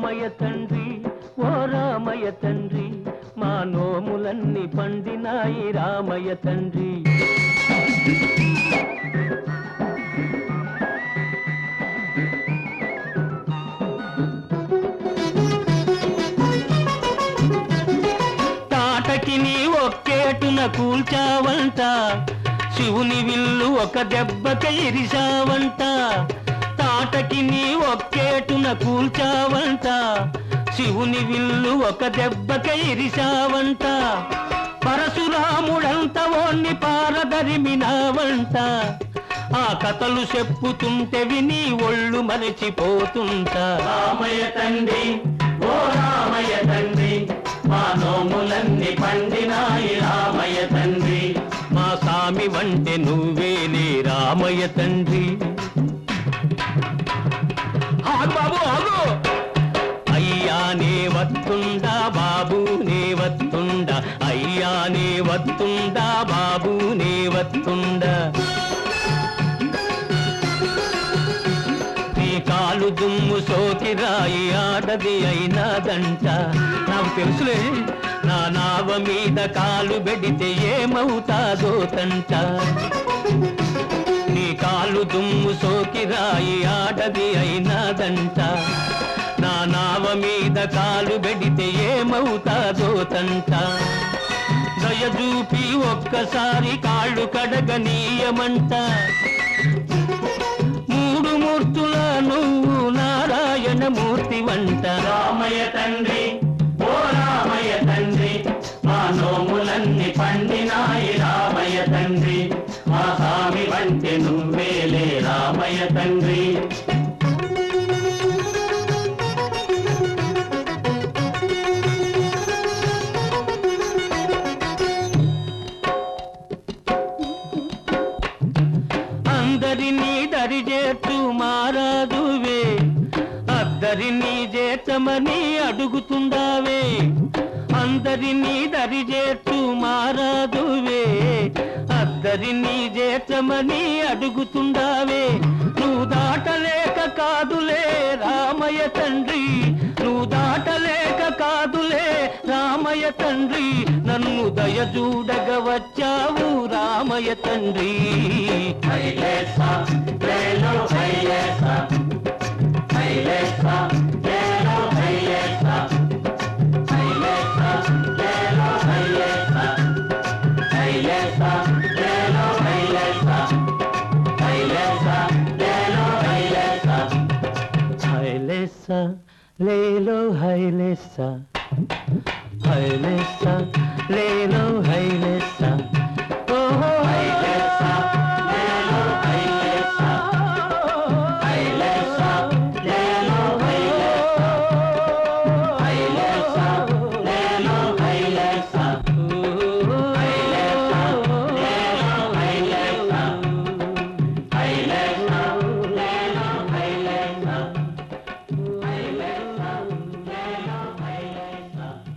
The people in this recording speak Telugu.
రామయ్య తండ్రి ఓ రామయ్య తండ్రి మా నోములన్నీ పండినాయి రామయ్య తండ్రి తాటకి నీ ఒక్కేటున కూల్చావంట శివుని విల్లు ఒక దెబ్బక ఇరిశావంట తాటకి నీ ఒక్కేటున కూల్చావంట శివుని విల్లు ఒక దెబ్బక ఇరిశావంట పరశురాముడంత ఓన్ని పారదరిమినావంట ఆ కథలు చెప్పుతుంటే విని ఒళ్ళు మరచిపోతుంటా రామయ్య తండ్రి ఓ రామయ్య తండ్రి మా నోములన్నీ పండినాయి రామయ్య తండ్రి మా సామి వంటే నువ్వేలే రామయ్య తండ్రి ఆగు బాబు ఆగు అయ్యా నే వత్తుండా బాబు నే వత్తుండా అయ్యా నే వత్తుండా బాబు నే వత్తుండా నీ కాలు దుమ్ము సోకి రాయి ఆడది అయినాదంట నాకు తెలుసులే నా నావ మీద కాలు పెడితే ఏమవుతాదో తంట నీ కాలు దుమ్ము సోకి రాయి ఆడది అయినాదంట నా నావ మీద కాలు పెడితే ఏమవుతాదో తంట దయచూపి ఒక్కసారి కాళ్ళు కడగనీయమంట మూడు మూర్తుల నువ్వు నారాయణ మూర్తి వంట రామయ్య తండ్రి ఓ రామయ్య తండ్రి మా నోములన్నీ పండినాయి రామయ్య తండ్రి మా స్వామి వంటి నువ్వేలే రామయ్య తండ్రి అందరినీ దరిచేట్టు మారాదువే అద్దరినీ చేతమని అడుగుతుండావే అందరినీ దరిచేట్టు మారాదువే అద్దరినీ చేతమని అడుగుతుండావే నువ్వు దాటలేక కాదులే రామయ్య తండ్రి నువ్వు దాటలేక కాదులే రామయ్య తండ్రి నన్ను దయచూడగ వచ్చావు రామయ్య తండ్రి హైలేసా లేలో హైలేసా హైలేసా లేలో హైలేసా